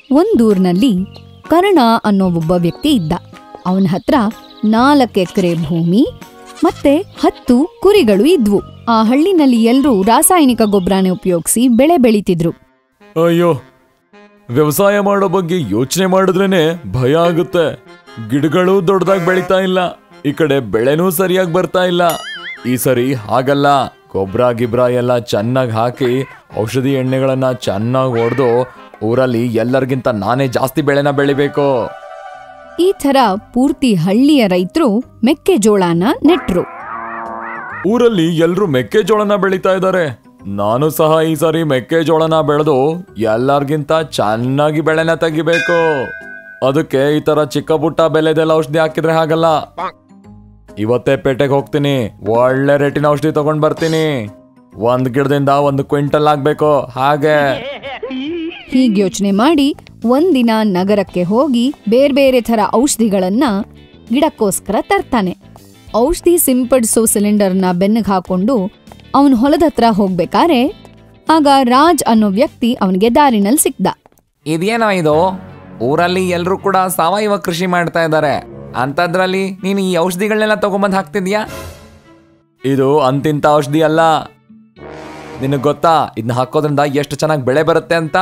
ಒಂದೂರ್ನಲ್ಲಿ ಕರ್ಣ ಅನ್ನೋ ಒಬ್ಬ ವ್ಯಕ್ತಿ ಇದ್ದ ಅವನ ಹತ್ರ ನಾಲ್ಕು ಎಕರೆ ಭೂಮಿ ಮತ್ತೆ ಹತ್ತು ಕುರಿಗಳು ಇದ್ವು ಆ ಹಳ್ಳಿನಲ್ಲಿ ಎಲ್ರೂ ರಾಸಾಯನಿಕ ಗೊಬ್ಬರನೇ ಉಪಯೋಗಿಸಿ ಬೆಳೆ ಬೆಳೀತಿದ್ರು ಅಯ್ಯೋ ವ್ಯವಸಾಯ ಮಾಡೋ ಬಗ್ಗೆ ಯೋಚನೆ ಮಾಡಿದ್ರೇನೆ ಭಯ ಆಗುತ್ತೆ ಗಿಡಗಳು ದೊಡ್ಡದಾಗಿ ಬೆಳೀತಾ ಇಲ್ಲ ಈ ಕಡೆ ಬೆಳೆನೂ ಸರಿಯಾಗಿ ಬರ್ತಾ ಇಲ್ಲ ಈ ಸರಿ ಹಾಗಲ್ಲ ಗೊಬ್ಬರ ಗಿಬ್ರ ಎಲ್ಲ ಚೆನ್ನಾಗಿ ಹಾಕಿ ಔಷಧಿ ಎಣ್ಣೆಗಳನ್ನ ಚೆನ್ನಾಗಿ ಹೊಡೆದು ಊರಲ್ಲಿ ಎಲ್ಲರಿಗಿಂತ ನಾನೇ ಜಾಸ್ತಿ ಬೆಳೆನ ಬೆಳಿಬೇಕು ಈ ಥರ ಪೂರ್ತಿ ಹಳ್ಳಿಯ ರೈತರು ಮೆಕ್ಕೆಜೋಳನ ನೆಟ್ರು ಊರಲ್ಲಿ ಎಲ್ರು ಮೆಕ್ಕೆಜೋಳನ ಬೆಳೀತಾ ಇದ್ದಾರೆ ನಾನು ಸಹ ಈ ಸಾರಿ ಮೆಕ್ಕೆಜೋಳನ ಬೆಳೆದು ಎಲ್ಲರಿಗಿಂತ ಚೆನ್ನಾಗಿ ಬೆಳೆನ ತೆಗಿಬೇಕು ಅದಕ್ಕೆ ಈ ತರ ಚಿಕ್ಕ ಪುಟ್ಟ ಬೆಲೆದೆಲ್ಲ ಔಷಧಿ ಹಾಕಿದ್ರೆ ಹಾಗಲ್ಲ ಇವತ್ತೇ ಪೇಟೆಗೆ ಹೋಗ್ತೀನಿ ಒಳ್ಳೆ ರೇಟಿನ ಔಷಧಿ ತಗೊಂಡ್ ಬರ್ತೀನಿ ಒಂದ್ ಗಿಡದಿಂದ ಒಂದು ಕ್ವಿಂಟಲ್ ಆಗ್ಬೇಕು ಹಾಗೆ ಹೀಗ್ ಯೋಚನೆ ಮಾಡಿ ಒಂದಿನ ನಗರಕ್ಕೆ ಹೋಗಿ ಬೇರ್ಬೇರೆ ಥರ ಔಷಧಿಗಳನ್ನ ಗಿಡಕ್ಕೋಸ್ಕರ ತರ್ತಾನೆ ಔಷಧಿ ಸಿಂಪಡಿಸೋ ಸಿಲಿಂಡರ್ನ ಬೆನ್ನಿಗೆ ಹಾಕೊಂಡು ಅವನ್ ಹೊಲದ ಹತ್ರ ಹೋಗ್ಬೇಕಾರೆ ಆಗ ರಾಜ್ ಅನ್ನೋ ವ್ಯಕ್ತಿ ಅವನಿಗೆ ದಾರಿನಲ್ಲಿ ಸಿಕ್ದ ಇದೇನೋ ಇದು ಊರಲ್ಲಿ ಎಲ್ರೂ ಕೂಡ ಸಾವಯವ ಕೃಷಿ ಮಾಡ್ತಾ ಇದ್ದಾರೆ ಅಂಥದ್ರಲ್ಲಿ ನೀನು ಈ ಔಷಧಿಗಳನ್ನೆಲ್ಲ ತಗೊಂಬಂದು ಹಾಕ್ತಿದ್ಯಾ ಇದು ಅಂತಿಂತ ಔಷಧಿ ಅಲ್ಲ ನಿನಗ್ ಗೊತ್ತಾ ಇದನ್ನ ಹಾಕೋದ್ರಿಂದ ಎಷ್ಟು ಚೆನ್ನಾಗಿ ಬೆಳೆ ಬರುತ್ತೆ ಅಂತ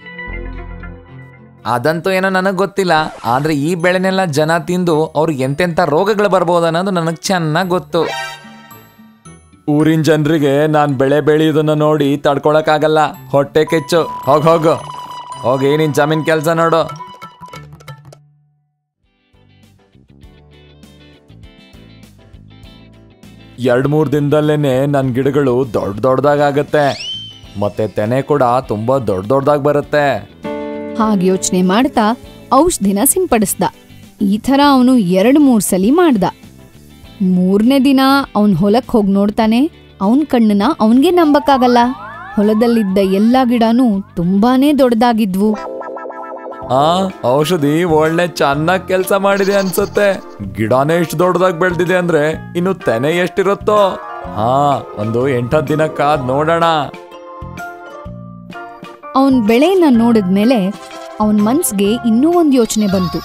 ಅದಂತೂ ಏನೋ ನನಗೆ ಗೊತ್ತಿಲ್ಲ ಆದ್ರೆ ಈ ಬೆಳೆನೆಲ್ಲ ಜನ ತಿಂದು ಅವ್ರಿಗೆ ಎಂತೆಂಥ ರೋಗಗಳು ಬರ್ಬೋದು ಅನ್ನೋದು ನನಗೆ ಚೆನ್ನಾಗಿ ಗೊತ್ತು ಊರಿನ ಜನರಿಗೆ ನಾನ್ ಬೆಳೆ ಬೆಳೆಯೋದನ್ನ ನೋಡಿ ತಡ್ಕೊಳಕ್ಕಾಗಲ್ಲ ಹೊಟ್ಟೆ ಕೆಚ್ಚು ಹೋಗ್ ಹೋಗು ಹೋಗಿ ನಿನ್ ಜಮೀನ್ ಕೆಲಸ ನೋಡು ಎರಡ್ ಮೂರ್ ದಿನದಲ್ಲೇನೆ ನನ್ ಗಿಡಗಳು ದೊಡ್ಡ ದೊಡ್ಡದಾಗತ್ತೆ ಮತ್ತೆ ತೆನೆ ಕೂಡ ತುಂಬಾ ದೊಡ್ಡ ದೊಡ್ಡದಾಗಿ ಬರುತ್ತೆ ಹಾಗೆ ಯೋಚನೆ ಮಾಡ್ತಾ ಔಷಧಿನ ಸಿಂಪಡಿಸ್ದ ಈ ಥರ ಅವನು ಎರಡು ಮೂರ್ ಸಲಿ ಮಾಡ್ದ ಮೂರನೇ ದಿನ ಅವನ್ ಹೊಲಕ್ ಹೋಗಿ ನೋಡ್ತಾನೆ ಅವನ್ ಕಣ್ಣನ್ನ ಅವನ್ಗೆ ನಂಬಕ್ಕಾಗಲ್ಲ ಹೊಲದಲ್ಲಿದ್ದ ಎಲ್ಲಾ ಗಿಡನೂ ತುಂಬಾನೇ ದೊಡ್ಡದಾಗಿದ್ವು ಆ ಔಷಧಿ ಒಳ್ಳೆ ಚೆನ್ನಾಗಿ ಕೆಲಸ ಮಾಡಿದೆ ಅನ್ಸುತ್ತೆ ಗಿಡನೇ ಇಷ್ಟು ದೊಡ್ಡದಾಗಿ ಬೆಳೆದಿದೆ ಅಂದ್ರೆ ಇನ್ನು ತೆನೆ ಎಷ್ಟಿರುತ್ತೋ ಹಾ ಒಂದು ಎಂಟತ್ತು ದಿನ ಕಾದ್ ನೋಡೋಣ ಅವನ್ ಬೆಳೆನ ನೋಡಿದ್ಮೇಲೆ ಅವನ್ ಮನ್ಸ್ಗೆ ಇನ್ನೂ ಒಂದ್ ಯೋಚನೆ ಬಂತು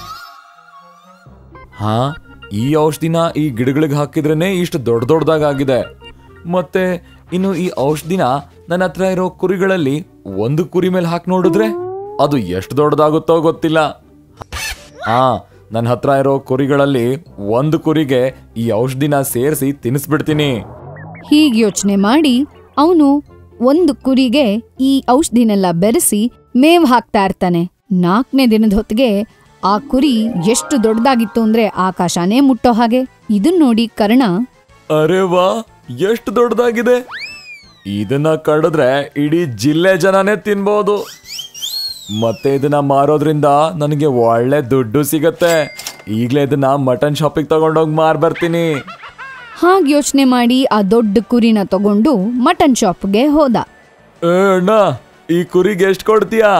ಹಾ ಈ ಔಷಧಿನ ಈ ಗಿಡಗಳಿಗೆ ಹಾಕಿದ್ರೇನೆ ಇಷ್ಟು ದೊಡ್ಡ ದೊಡ್ಡದಾಗಿದೆ ಮತ್ತೆ ಇನ್ನು ಈ ಔಷಧಿನ ನನ್ನ ಹತ್ರ ಇರೋ ಕುರಿಗಳಲ್ಲಿ ಒಂದು ಕುರಿ ಮೇಲೆ ಹಾಕಿ ನೋಡಿದ್ರೆ ಅದು ಎಷ್ಟು ದೊಡ್ಡದಾಗುತ್ತೋ ಗೊತ್ತಿಲ್ಲ ಹಾ ನನ್ನ ಹತ್ರ ಇರೋ ಕುರಿಗಳಲ್ಲಿ ಒಂದು ಕುರಿಗೆ ಈ ಔಷಧಿನ ಸೇರಿಸಿ ತಿನ್ನಿಸ್ಬಿಡ್ತೀನಿ ಹೀಗ್ ಯೋಚನೆ ಮಾಡಿ ಅವನು ಒಂದು ಕುರಿಗೆ ಈ ಔಷಧಿನೆಲ್ಲ ಬೆರೆಸಿ ಮೇವ್ ಹಾಕ್ತಾ ಇರ್ತಾನೆ ನಾಲ್ಕನೇ ದಿನದ ಹೊತ್ತಿಗೆ ಆ ಕುರಿ ಎಷ್ಟು ದೊಡ್ಡದಾಗಿತ್ತು ಅಂದ್ರೆ ಆಕಾಶನೇ ಮುಟ್ಟೋ ಹಾಗೆ ಇದನ್ ನೋಡಿ ಕರ್ಣ ಅರೆ ವಾ ಎಷ್ಟು ದೊಡ್ಡದಾಗಿದೆ ಇದನ್ನ ಕಡಿದ್ರೆ ಇಡೀ ಜಿಲ್ಲೆ ಜನನೇ ತಿನ್ಬೋದು ಮತ್ತೆ ಇದನ್ನ ಮಾರೋದ್ರಿಂದ ನನಗೆ ಒಳ್ಳೆ ದುಡ್ಡು ಸಿಗತ್ತೆ ಈಗಲೇ ಇದನ್ನ ಮಟನ್ ಶಾಪಿಗೆ ತಗೊಂಡೋಗಿ ಮಾರ್ ಬರ್ತೀನಿ ಹಾಗ್ ಯೋಚನೆ ಮಾಡಿ ಆ ದೊಡ್ಡ ಕುರಿನ ತಗೊಂಡು ಮಟನ್ ಶಾಪ್ಗೆ ಹೋದ ಏ ಅಣ್ಣ ಈ ಕುರಿಗೆ ಎಷ್ಟು ಕೊಡ್ತೀಯಾ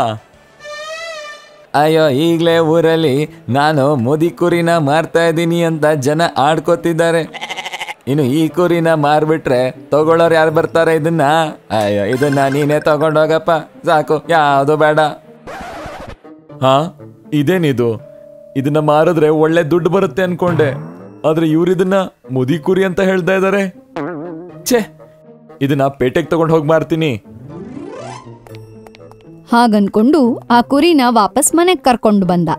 ಅಯ್ಯೋ ಈಗಲೇ ಊರಲ್ಲಿ ನಾನು ಮುದಿ ಕುರಿನ ಮಾರ್ತಾ ಇದ್ದೀನಿ ಅಂತ ಜನ ಆಡ್ಕೋತಿದ್ದಾರೆ ಇನ್ನು ಈ ಕುರಿನ ಮಾರ್ಬಿಟ್ರೆ ತಗೊಳ್ಳೋರು ಯಾರು ಬರ್ತಾರೆ ಇದನ್ನ ಅಯ್ಯೋ ಇದನ್ನ ನೀನೇ ತಗೊಂಡೋಗಪ್ಪ ಸಾಕು ಯಾವುದು ಬೇಡ ಹಾ ಇದೇನಿದು ಇದನ್ನ ಮಾರಿದ್ರೆ ಒಳ್ಳೆ ದುಡ್ಡು ಬರುತ್ತೆ ಅನ್ಕೊಂಡೆ ಆದ್ರೆ ಇವ್ರಿದನ್ನ ಮುದಿ ಕುರಿ ಅಂತ ಹೇಳ್ತಾ ಇದಾರೆ ಛೇ ಇದನ್ನ ಪೇಟೆಗೆ ತಗೊಂಡು ಹೋಗಿ ಮಾರ್ತೀನಿ ಹಾಗನ್ಕೊಂಡು ಆ ಕುರಿನ ವಾಪಸ್ ಮನೆಗ್ ಕರ್ಕೊಂಡು ಬಂದ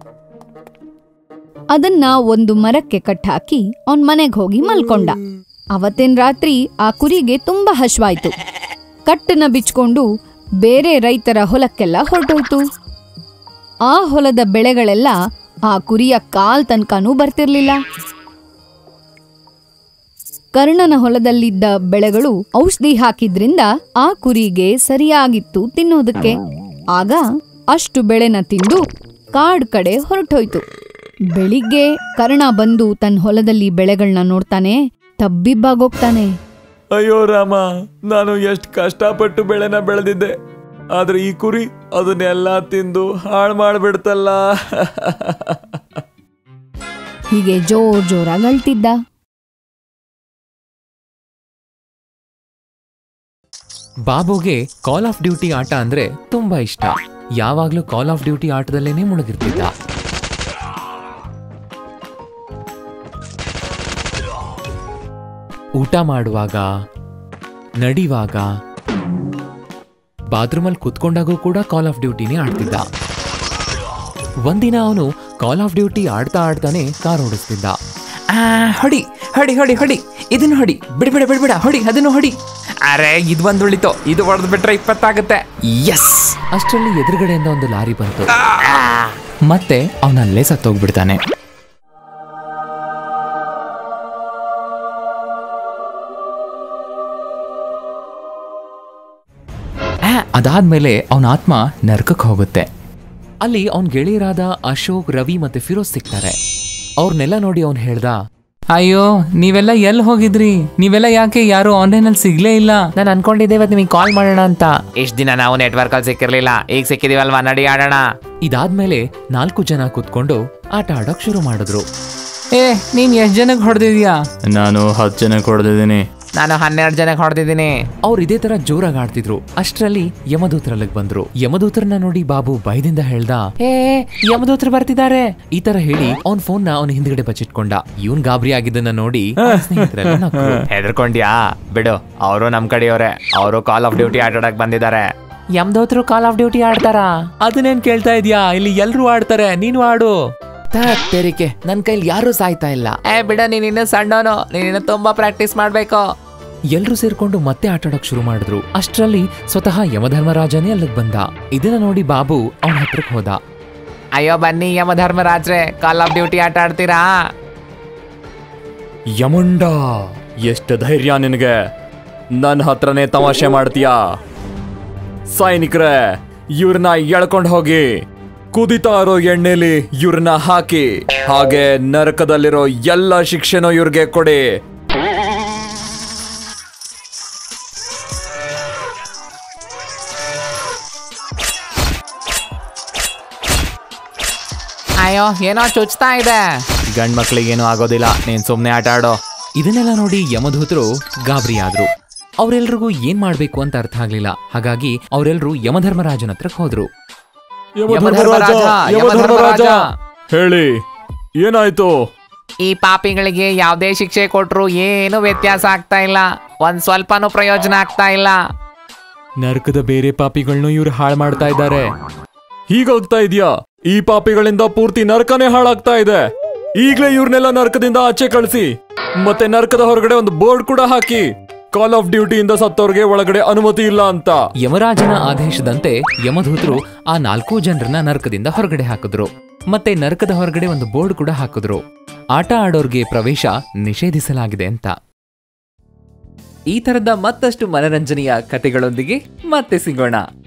ಅದನ್ನ ಒಂದು ಮರಕ್ಕೆ ಕಟ್ಟಾಕಿ ಅವನ್ ಮನೆಗ್ ಹೋಗಿ ಮಲ್ಕೊಂಡ ಅವತ್ತಿನ ರಾತ್ರಿ ಆ ಕುರಿಗೆ ತುಂಬಾ ಹಶ್ವಾಯ್ತು ಕಟ್ಟನ್ನ ಬಿಚ್ಕೊಂಡು ಬೇರೆ ರೈತರ ಹೊಲಕ್ಕೆಲ್ಲ ಹೊರಟೋಯ್ತು ಆ ಹೊಲದ ಬೆಳೆಗಳೆಲ್ಲ ಆ ಕುರಿಯ ಕಾಲ್ ತನಕನೂ ಬರ್ತಿರ್ಲಿಲ್ಲ ಕರ್ಣನ ಹೊಲದಲ್ಲಿದ್ದ ಬೆಳೆಗಳು ಔಷಧಿ ಹಾಕಿದ್ರಿಂದ ಆ ಕುರಿಗೆ ಸರಿಯಾಗಿತ್ತು ತಿನ್ನೋದಕ್ಕೆ ಆಗ ಅಷ್ಟು ಬೆಳೆನ ತಿಂದು ಕಾಡ್ ಕಡೆ ಹೊರಟೋಯ್ತು ಬೆಳಿಗ್ಗೆ ಕರ್ಣ ಬಂದು ತನ್ನ ಹೊಲದಲ್ಲಿ ಬೆಳೆಗಳನ್ನ ನೋಡ್ತಾನೆ ತಬ್ಬಿಬ್ಬಾಗೋಗ್ತಾನೆ ಅಯ್ಯೋ ರಾಮ ನಾನು ಎಷ್ಟು ಕಷ್ಟಪಟ್ಟು ಬೆಳೆನ ಬೆಳೆದಿದ್ದೆ ಆದ್ರೆ ಈ ಕುರಿ ಅದನ್ನೆಲ್ಲ ತಿಂದು ಹಾಳು ಮಾಡ್ಬಿಡ್ತಲ್ಲ ಹೀಗೆ ಜೋರ್ ಜೋರಾಗಿ ಅಳ್ತಿದ್ದ ಬಾಬುಗೆ ಕಾಲ್ ಆಫ್ ಡ್ಯೂಟಿ ಆಟ ಅಂದ್ರೆ ತುಂಬಾ ಇಷ್ಟ ಯಾವಾಗ್ಲೂ ಕಾಲ್ ಆಫ್ ಡ್ಯೂಟಿ ಆಟದಲ್ಲೇನೆ ಮುಳುಗಿರ್ತಿದ್ದ ಊಟ ಮಾಡುವಾಗ ನಡಿವಾಗ ಬಾತ್ರೂಮಲ್ಲಿ ಕುತ್ಕೊಂಡಾಗೂ ಕೂಡ ಕಾಲ್ ಆಫ್ ಡ್ಯೂಟಿನೇ ಆಡ್ತಿದ್ದ ಒಂದಿನ ಅವನು ಕಾಲ್ ಆಫ್ ಡ್ಯೂಟಿ ಆಡ್ತಾ ಆಡ್ತಾನೆ ಕಾರ್ ಓಡಿಸ್ತಿದ್ದ ಆ, ಹೊಡಿ ಹೊಡಿ ಹೊಡಿ ಹೊಡಿ ಇದನ್ನು ಹೊಡಿ ಬಿಡ್ಬಿಡ ಬಿಡ್ಬಿಡ ಹೊಡಿ ಅದನ್ನು ಹೊಡಿ ಅರೆ ಇದು ಒಂದು ಉಳಿತು ಇದು ಹೊಡೆದು ಬಿಟ್ರೆ ಇಪ್ಪತ್ತಾಗುತ್ತೆ ಎಸ್ ಅಷ್ಟರಲ್ಲಿ ಎದುರುಗಡೆಯಿಂದ ಒಂದು ಲಾರಿ ಬಂತು ಮತ್ತೆ ಅವನಲ್ಲೇ ಸತ್ತೋಗ್ಬಿಡ್ತಾನೆ ಆ, ಅದಾದ್ಮೇಲೆ ಅವನ ಆತ್ಮ ನರ್ಕಕ್ಕೆ ಹೋಗುತ್ತೆ ಅಲ್ಲಿ ಅವನ್ ಗೆಳೆಯರಾದ ಅಶೋಕ್ ರವಿ ಮತ್ತೆ ಫಿರೋಜ್ ಸಿಗ್ತಾರೆ ಅವ್ರನ್ನೆಲ್ಲ ನೋಡಿ ಅವ್ನ್ ಹೇಳ್ದ ಅಯ್ಯೋ ನೀವೆಲ್ಲ ಎಲ್ಲಿ ಹೋಗಿದ್ರಿ ನೀವೆಲ್ಲ ಯಾಕೆ ಯಾರು ಆನ್ಲೈನ್ ಅಲ್ಲಿ ಸಿಗ್ಲೇ ಇಲ್ಲ ನಾನು ಅನ್ಕೊಂಡಿದ್ದೆ ಇವತ್ತು ನಿಮಗೆ ಕಾಲ್ ಮಾಡೋಣ ಅಂತ ಇಷ್ಟ ದಿನ ನಾವು ನೆಟ್ವರ್ಕ್ ಅಲ್ಲಿ ಸಿಕ್ಕಿರ್ಲಿಲ್ಲ ಈಗ ಸಿಕ್ಕಿದೀವಲ್ವಾ ನಡಿ ಆಡೋಣ ಇದಾದ್ಮೇಲೆ ನಾಲ್ಕು ಜನ ಕೂತ್ಕೊಂಡು ಆಟ ಆಡೋಕ್ ಶುರು ಮಾಡಿದ್ರು ಏ ನೀನ್ ಎಷ್ಟ್ ಜನಕ್ಕೆ ಹೊಡೆದಿದ್ಯಾ ನಾನು ಹತ್ತು ಜನಕ್ಕೆ ಹೊಡೆದಿದ್ದೀನಿ ನಾನು ಹನ್ನೆರಡು ಜನಕ್ಕೆ ಹೊಡೆದಿದ್ದೀನಿ ಅವ್ರು ಇದೇ ತರ ಜೋರಾಗಿ ಆಡ್ತಿದ್ರು ಅಷ್ಟ್ರಲ್ಲಿ ಯಮದೂತರಲ್ಲಿಗ್ ಬಂದ್ರು ಯಮದೂತರನ್ನ ನೋಡಿ ಬಾಬು ಭಯದಿಂದ ಹೇಳ್ದ ಏ ಯಮದೂತರು ಬರ್ತಿದ್ದಾರೆ ಈ ತರ ಹೇಳಿ ಅವ್ನ್ ಫೋನ್ ನ ಅವನ ಹಿಂದ್ಗಡೆ ಬಚ್ಚಿಟ್ಕೊಂಡ ಇವನ್ ಗಾಬರಿ ಆಗಿದ್ದನ್ನ ನೋಡಿ ಅವ್ನ್ ಸ್ನೇಹಿತರೆಲ್ಲ ನಕ್ರು. ಹೆದರ್ಕೊಂಡ್ಯಾ ಬಿಡು ಅವರು ನಮ್ ಕಡೆಯವರೇ ಅವರು ಕಾಲ್ ಆಫ್ ಡ್ಯೂಟಿ ಆಟಾಡಕ್ ಬಂದಿದ್ದಾರೆ ಯಮದೂತರು ಕಾಲ್ ಆಫ್ ಡ್ಯೂಟಿ ಆಡ್ತಾರ ಅದನ್ನೇನ್ ಕೇಳ್ತಾ ಇದ್ಯಾ ಇಲ್ಲಿ ಎಲ್ರು ಆಡ್ತಾರೆ ನೀನು ಆಡು ತೆರಿಕೆ ನನ್ ಕೈಲಿ ಯಾರು ಸಾಯ್ತಾ ಇಲ್ಲ ಏ ಬಿಡ ನೀನ್ ಇನ್ನು ಸಣ್ಣವನು ನೀನ್ ಇನ್ನು ತುಂಬಾ ಪ್ರಾಕ್ಟೀಸ್ ಮಾಡ್ಬೇಕು ಎಲ್ರೂ ಸೇರ್ಕೊಂಡು ಮತ್ತೆ ಆಟಾಡಕ್ ಶುರು ಮಾಡಿದ್ರು ಅಷ್ಟ್ರಲ್ಲಿ ಸ್ವತಃ ಯಮಧರ್ಮರಾಜನೇ ಅಲ್ಲಿಗ್ ಬಂದ ಇದನ್ನ ನೋಡಿ ಬಾಬು ಅವನ ಹತ್ರಕ್ ಹೋದ ಅಯ್ಯೋ ಬನ್ನಿ ಯಮಧರ್ಮರಾಜ್ರೆ ಕಾಲ್ ಆಫ್ ಡ್ಯೂಟಿ ಆಟ ಆಡ್ತೀರಾ ಯಮುಂಡ ಎಷ್ಟು ಧೈರ್ಯ ನಿನಗೆ ನನ್ನ ಹತ್ರನೇ ತಮಾಷೆ ಮಾಡ್ತೀಯಾ ಸೈನಿಕರೇ ಇವ್ರನ್ನ ಎಳ್ಕೊಂಡು ಹೋಗಿ ಕುದಿತಾ ಇರೋ ಎಣ್ಣೆಲಿ ಇವ್ರನ್ನ ಹಾಕಿ ಹಾಗೆ ನರಕದಲ್ಲಿರೋ ಎಲ್ಲ ಶಿಕ್ಷೆನೂ ಇವ್ರಿಗೆ ಕೊಡಿ ಅಯ್ಯೋ ಏನೋ ಚುಚ್ತಾ ಇದೆ ಗಂಡ್ ಮಕ್ಳಿಗೇನು ಆಗೋದಿಲ್ಲ ನೀನ್ ಸುಮ್ನೆ ಆಟ ಆಡೋ ಇದನ್ನೆಲ್ಲ ನೋಡಿ ಯಮದೂತರು ಗಾಬರಿ ಆದ್ರು ಅವ್ರೆಲ್ರಿಗೂ ಏನ್ ಮಾಡ್ಬೇಕು ಅಂತ ಅರ್ಥ ಆಗ್ಲಿಲ್ಲ ಹಾಗಾಗಿ ಅವರೆಲ್ಲರೂ ಯಮಧರ್ಮರಾಜನ ಹತ್ರಕ್ ಹೋದ್ರು ಯಮಧರ್ಮರಾಜ, ಯಮಧರ್ಮರಾಜ. ಹೇಳಿ ಏನಾಯ್ತು ಈ ಪಾಪಿಗಳಿಗೆ ಯಾವುದೇ ಶಿಕ್ಷೆ ಕೊಟ್ರು ಏನು ವ್ಯತ್ಯಾಸ ಆಗ್ತಾ ಇಲ್ಲ ಒಂದ್ ಸ್ವಲ್ಪನೂ ಪ್ರಯೋಜನ ಆಗ್ತಾ ಇಲ್ಲ ನರಕದ ಬೇರೆ ಪಾಪಿಗಳನ್ನೂ ಇವ್ರು ಹಾಳು ಮಾಡ್ತಾ ಇದ್ದಾರೆ ಹೀಗಾಗ್ತಾ ಇದೆಯಾ ಈ ಪಾಪಿಗಳಿಂದ ಪೂರ್ತಿ ನರಕನೇ ಹಾಳಾಗ್ತಾ ಇದೆ ಈಗ್ಲೇ ಇವ್ರನ್ನೆಲ್ಲ ನರಕದಿಂದ ಆಚೆ ಕಳಿಸಿ ಮತ್ತೆ ನರಕದ ಹೊರಗಡೆ ಒಂದು ಬೋರ್ಡ್ ಕೂಡ ಹಾಕಿ ಕಾಲ್ ಆಫ್ ಡ್ಯೂಟಿಯಿಂದ ಸತ್ತವ್ರಿಗೆ ಒಳಗಡೆ ಅನುಮತಿ ಇಲ್ಲ ಅಂತ ಯಮರಾಜನ ಆದೇಶದಂತೆ ಯಮದೂತರು ಆ ನಾಲ್ಕು ಜನರನ್ನ ನರಕದಿಂದ ಹೊರಗಡೆ ಹಾಕಿದ್ರು ಮತ್ತೆ ನರಕದ ಹೊರಗಡೆ ಒಂದು ಬೋರ್ಡ್ ಕೂಡ ಹಾಕಿದ್ರು ಆಟ ಆಡೋರ್ಗೆ ಪ್ರವೇಶ ನಿಷೇಧಿಸಲಾಗಿದೆ ಅಂತ ಈ ತರದ ಮತ್ತಷ್ಟು ಮನರಂಜನೆಯ ಕಥೆಗಳೊಂದಿಗೆ ಮತ್ತೆ ಸಿಗೋಣ